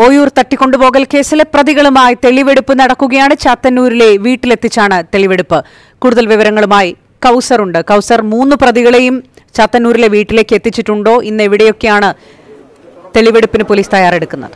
ഓയൂർ തട്ടിക്കൊണ്ടുപോകൽ കേസിലെ പ്രതികളുമായി തെളിവെടുപ്പ് നടക്കുകയാണ് ചാത്തന്നൂരിലെ വീട്ടിലെത്തിച്ചാണ് തെളിവെടുപ്പ് കൂടുതൽ വിവരങ്ങളുമായി കൗസറുണ്ട് കൗസർ മൂന്ന് പ്രതികളെയും ചാത്തന്നൂരിലെ വീട്ടിലേക്ക് എത്തിച്ചിട്ടുണ്ടോ ഇന്ന് എവിടെയൊക്കെയാണ് തെളിവെടുപ്പിന് പോലീസ് തയ്യാറെടുക്കുന്നത്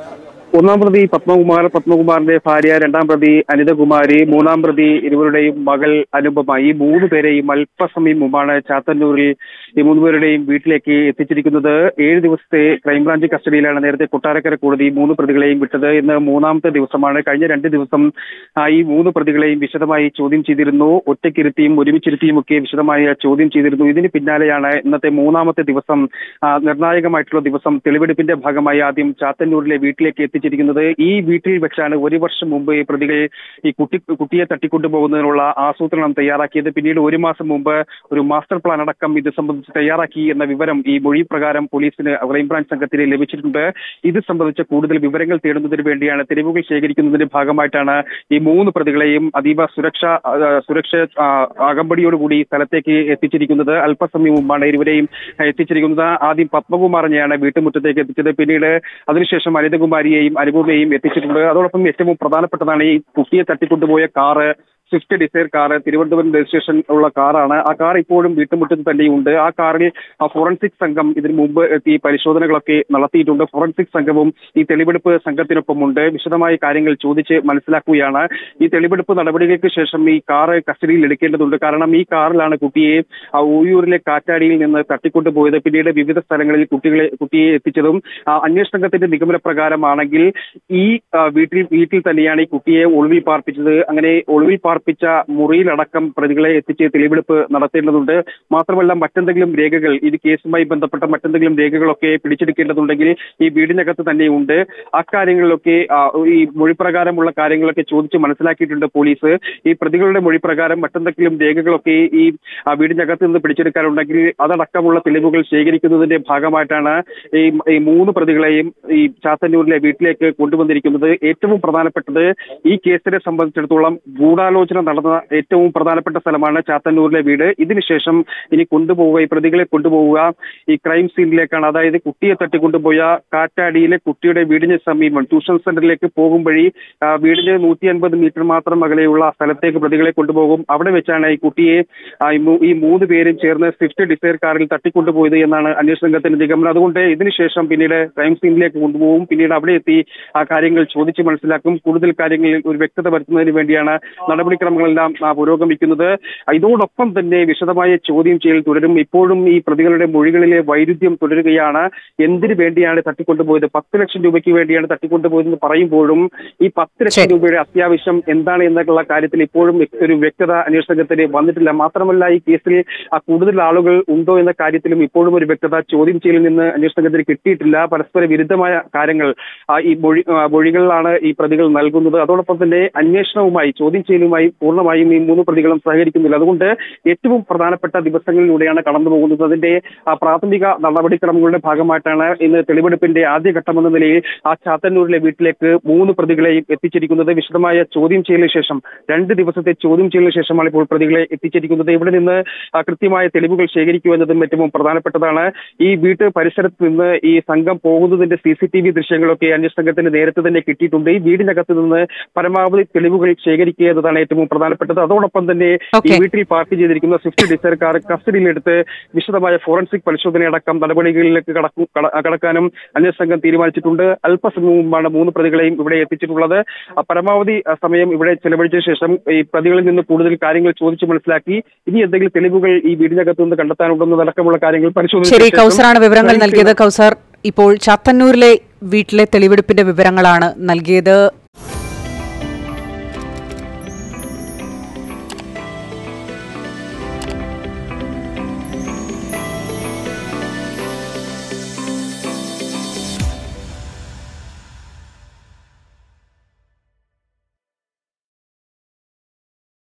ഒന്നാം പ്രതി പത്മകുമാർ പത്മകുമാറിന്റെ ഭാര്യ രണ്ടാം പ്രതി അനിതകുമാരി മൂന്നാം പ്രതി ഇരുവരുടെയും മകൾ അനുപമ ഈ മൂന്ന് പേരെയും അല്പസമയം മുമ്പാണ് ചാത്തന്നൂരിൽ ഈ മൂന്ന് പേരുടെയും വീട്ടിലേക്ക് എത്തിച്ചിരിക്കുന്നത് ഏഴ് ദിവസത്തെ ക്രൈംബ്രാഞ്ച് കസ്റ്റഡിയിലാണ് നേരത്തെ കൊട്ടാരക്കര കോടതി ഈ മൂന്ന് പ്രതികളെയും വിട്ടത് ഇന്ന് മൂന്നാമത്തെ ദിവസമാണ് കഴിഞ്ഞ രണ്ട് ദിവസം ആ, ഈ മൂന്ന് പ്രതികളെയും വിശദമായി ചോദ്യം ചെയ്തിരുന്നു ഒറ്റയ്ക്കിരുത്തിയും ഒരുമിച്ചിരുത്തിയും ഒക്കെ വിശദമായി ചോദ്യം ചെയ്തിരുന്നു ഇതിന് പിന്നാലെയാണ് ഇന്നത്തെ മൂന്നാമത്തെ ദിവസം ആ, നിർണായകമായിട്ടുള്ള ദിവസം തെളിവെടുപ്പിന്റെ ഭാഗമായി ആദ്യം ചാത്തന്നൂരിലെ വീട്ടിലേക്ക് എത്തിച്ചിരിക്കുന്നത് ഈ വീട്ടിൽ വെച്ചാണ് ഒരു വർഷം മുമ്പ് ഈ പ്രതികൾ ഈ കുട്ടി കുട്ടിയെ തട്ടിക്കൊണ്ടുപോകുന്നതിനുള്ള ആസൂത്രണം തയ്യാറാക്കിയത് പിന്നീട് ഒരു മാസം മുമ്പ് ഒരു മാസ്റ്റർ പ്ലാൻ അടക്കം ഇത് സംബന്ധിച്ച് തയ്യാറാക്കി എന്ന വിവരം ഈ മൊഴി പ്രകാരം പോലീസിന് ക്രൈംബ്രാഞ്ച് സംഘത്തിന് ലഭിച്ചിട്ടുണ്ട് ഇത് സംബന്ധിച്ച കൂടുതൽ വിവരങ്ങൾ തേടുന്നതിന് വേണ്ടിയാണ് തെളിവുകൾ ശേഖരിക്കുന്നതിന്റെ ഭാഗമായിട്ടാണ് ഈ മൂന്ന് പ്രതികളെയും അതീവ സുരക്ഷ ആ, സുരക്ഷ ആ, അകമ്പടിയോടുകൂടി സ്ഥലത്തേക്ക് എത്തിച്ചിരിക്കുന്നത് അല്പസമയം മുമ്പാണ് ഇരുവരെയും എത്തിച്ചിരിക്കുന്നത് ആദ്യം പത്മകുമാറിനെയാണ് വീട്ടുമുറ്റത്തേക്ക് എത്തിച്ചത് പിന്നീട് അതിനുശേഷം അനിതകുമാരിയെയും അനുപമയെയും എത്തിച്ചിട്ടുണ്ട് അതോടൊപ്പം ഏറ്റവും പ്രധാനപ്പെട്ടതാണ് ഈ കുട്ടിയെ തട്ടിക്കൊണ്ടുപോയ car Swift Dzire car Thiruvananthapuram registration ഉള്ള കാറാണ് ആ കാർ ഇപ്പോഴും വീട്ടുമുറ്റത്ത് തന്നെയുണ്ട് ആ കാറിൽ ആ ഫോറൻസിക് സംഘം ഇതിനു മുമ്പ് എത്തി പരിശോധനകളൊക്കെ നടത്തിയിട്ടുണ്ട് ഫോറൻസിക് സംഘവും ഈ തെളിവെടുപ്പ് സംഘത്തിനൊപ്പമുണ്ട് വിശദമായ കാര്യങ്ങൾ ചോദിച്ച് മനസ്സിലാക്കുകയാണ് ഈ തെളിവെടുപ്പ് നടപടികൾക്ക് ശേഷം ഈ കാർ കസ്റ്റഡിയിൽ എടുക്കേണ്ടതുണ്ട് കാരണം ഈ കാറിലാണ് കുട്ടിയെ ആ ഊയൂരിലെ കാറ്റാടിയിൽ നിന്ന് തട്ടിക്കൊണ്ടുപോയത് പിന്നീട് വിവിധ സ്ഥലങ്ങളിൽ കുട്ടികളെ കുട്ടിയെ എത്തിച്ചതും ആ, അന്വേഷണ സംഘത്തിന്റെ നിഗമന പ്രകാരമാണെങ്കിൽ ഈ ആ, വീട്ടിൽ വീട്ടിൽ തന്നെയാണ് ഈ കുട്ടിയെ ഒളിവിൽ പാർപ്പിച്ചത് അങ്ങനെ ഒളിവിൽ പാർപ്പിച്ച മുറിയിലടക്കം പ്രതികളെ എത്തിച്ച് തെളിവെടുപ്പ് നടത്തേണ്ടതുണ്ട് മാത്രമല്ല മറ്റെന്തെങ്കിലും രേഖകൾ ഇത് കേസുമായി ബന്ധപ്പെട്ട മറ്റെന്തെങ്കിലും രേഖകളൊക്കെ പിടിച്ചെടുക്കേണ്ടതുണ്ടെങ്കിൽ ഈ വീടിനകത്ത് തന്നെയുണ്ട് അക്കാര്യങ്ങളിലൊക്കെ ആ, ഈ മൊഴിപ്രകാരമുള്ള കാര്യങ്ങളൊക്കെ ചോദിച്ച് മനസ്സിലാക്കിയിട്ടുണ്ട് പോലീസ് ഈ പ്രതികളുടെ മൊഴിപ്രകാരം മറ്റെന്തെങ്കിലും രേഖകളൊക്കെ ഈ ആ, വീടിനകത്ത് നിന്ന് പിടിച്ചെടുക്കാനുണ്ടെങ്കിൽ അതടക്കമുള്ള തെളിവുകൾ ശേഖരിക്കുന്നതിന്റെ ഭാഗമായിട്ടാണ് ഈ ഈ മൂന്ന് പ്രതികളെയും ഈ ചാത്തന്നൂരിലെ വീട്ടിലേക്ക് കൊണ്ടുവന്നിരിക്കുന്നത് ഏറ്റവും പ്രധാനപ്പെട്ടത് ഈ കേസിനെ സംബന്ധിച്ചിടത്തോളം ഗൂഢാലോചന നടന്ന ഏറ്റവും പ്രധാനപ്പെട്ട സ്ഥലമാണ് ചാത്തന്നൂരിലെ വീട് ഇതിനുശേഷം ഇനി കൊണ്ടുപോവുക ഈ പ്രതികളെ കൊണ്ടുപോവുക ഈ ക്രൈം സീനിലേക്കാണ് അതായത് കുട്ടിയെ തട്ടിക്കൊണ്ടുപോയ കാറ്റാടിയിലെ കുട്ടിയുടെ വീടിന് സമീപം ട്യൂഷൻ സെന്ററിലേക്ക് പോകും വഴി ആ, വീടിന് നൂറ്റി അൻപത് മീറ്റർ മാത്രം അകലെയുള്ള സ്ഥലത്തേക്ക് പ്രതികളെ കൊണ്ടുപോകും അവിടെ വെച്ചാണ് ഈ കുട്ടിയെ ആ, ഈ മൂ- ഈ മൂന്ന് പേരും ചേർന്ന് സ്വിഫ്റ്റ് ഡിസൈർ കാറിൽ തട്ടിക്കൊണ്ടുപോയത് എന്നാണ് അന്വേഷണ സംഘത്തിന്റെ നിഗമനം അതുകൊണ്ട് ഇതിനുശേഷം പിന്നീട് ക്രൈം സീനിലേക്ക് കൊണ്ടുപോകും പിന്നീട് അവിടെ എത്തി ആ കാര്യങ്ങൾ ചോദിച്ച് മനസ്സിലാക്കും കൂടുതൽ കാര്യങ്ങളിൽ ഒരു വ്യക്തത വരുത്തുന്നതിന് വേണ്ടിയാണ് നടപടിക്രമങ്ങളെല്ലാം ആ, പുരോഗമിക്കുന്നത് ഇതോടൊപ്പം തന്നെ വിശദമായ ചോദ്യം ചെയ്യൽ തുടരും ഇപ്പോഴും ഈ പ്രതികളുടെ മൊഴികളിലെ വൈരുദ്ധ്യം തുടരുകയാണ് എന്തിനു വേണ്ടിയാണ് തട്ടിക്കൊണ്ടുപോയത് പത്ത് ലക്ഷം രൂപയ്ക്ക് വേണ്ടിയാണ് തട്ടിക്കൊണ്ടുപോയതെന്ന് പറയുമ്പോഴും ഈ പത്ത് ലക്ഷം ശരി. രൂപയുടെ അത്യാവശ്യം എന്താണ് എന്നുള്ള കാര്യത്തിൽ ഇപ്പോഴും വ്യക്ത- ഒരു വ്യക്തത അന്വേഷണത്തിന് വന്നിട്ടില്ല മാത്രമല്ല ഈ കേസിൽ ആ കൂടുതൽ ആളുകൾ ഉണ്ടോ എന്ന കാര്യത്തിലും ഇപ്പോഴും ഒരു വ്യക്തത ചോദ്യം ചെയ്യലിൽ നിന്ന് അന്വേഷണത്തിന് കിട്ടിയിട്ടില്ല പരസ്പര വിരുദ്ധമായ കാര്യങ്ങൾ ആ, ഈ മൊഴി ആ, മൊഴികളിലാണ് ഈ പ്രതികൾ നൽകുന്നത് അതോടൊപ്പം തന്നെ അന്വേഷണവുമായി ചോദ്യം ചെയ്യലുമായി പൂർണ്ണമായും ഈ മൂന്ന് പ്രതികളും സഹകരിക്കുന്നില്ല അതുകൊണ്ട് ഏറ്റവും പ്രധാനപ്പെട്ട ദിവസങ്ങളിലൂടെയാണ് കടന്നു പോകുന്നത് അതിന്റെ ആ, പ്രാഥമിക നടപടിക്രമങ്ങളുടെ ഭാഗമായിട്ടാണ് ഇന്ന് തെളിവെടുപ്പിന്റെ ആദ്യഘട്ടമെന്ന നിലയിൽ ആ ചാത്തന്നൂരിലെ വീട്ടിലേക്ക് മൂന്ന് പ്രതികളെയും എത്തിച്ചിരിക്കുന്നത് വിശദമായ ചോദ്യം ചെയ്യലിന് ശേഷം രണ്ട് ദിവസത്തെ ചോദ്യം ചെയ്യലിന് ശേഷമാണ് ഇപ്പോൾ പ്രതികളെ എത്തിച്ചിരിക്കുന്നത് ഇവിടെ നിന്ന് ആ, കൃത്യമായ തെളിവുകൾ ശേഖരിക്കുക എന്നതും ഏറ്റവും പ്രധാനപ്പെട്ടതാണ് ഈ വീട്ട് പരിസരത്ത് നിന്ന് ഈ സംഘം പോകുന്നതിന്റെ സി സി ടി വി ദൃശ്യങ്ങളൊക്കെ അന്വേഷണ സംഘത്തിന് നേരത്തെ തന്നെ കിട്ടിയിട്ടുണ്ട് ഈ വീടിനകത്ത് നിന്ന് പരമാവധി തെളിവുകൾ ശേഖരിക്കുക എന്നതാണ് ഏറ്റവും പ്രധാനപ്പെട്ടത് അതോടൊപ്പം തന്നെ ഈ Okay. വീട്ടിൽ പാർക്ക് ചെയ്തിരിക്കുന്ന സ്വിഫ്റ്റ് ഡിസൈർ കാർ കസ്റ്റഡിയിലെടുത്ത് വിശദമായ ഫോറൻസിക് പരിശോധനയടക്കം നടപടികളിലേക്ക് കടക്കു കട- കടക്കാനും അന്വേഷണ സംഘം തീരുമാനിച്ചിട്ടുണ്ട് അല്പസമയം മുമ്പാണ് മൂന്ന് പ്രതികളെയും ഇവിടെ എത്തിച്ചിട്ടുള്ളത് ആ, പരമാവധി ആ, സമയം ഇവിടെ ചെലവഴിച്ച ശേഷം ഈ പ്രതികളിൽ നിന്ന് കൂടുതൽ കാര്യങ്ങൾ ചോദിച്ചു മനസ്സിലാക്കി ഇനി എന്തെങ്കിലും തെളിവുകൾ ഈ വീടിനകത്ത് നിന്ന് കണ്ടെത്താനുണ്ടെന്ന് അടക്കമുള്ള കാര്യങ്ങൾ പരിശോധിച്ച ശരി ശേഷം കൗസറാണ് വിവരങ്ങൾ crime നൽകിയത് scene- കൗസർ ഇപ്പോൾ ചാത്തന്നൂരിലെ വീട്ടിലെ തെളിവെടുപ്പിന്റെ വിവരങ്ങളാണ് നൽകിയത്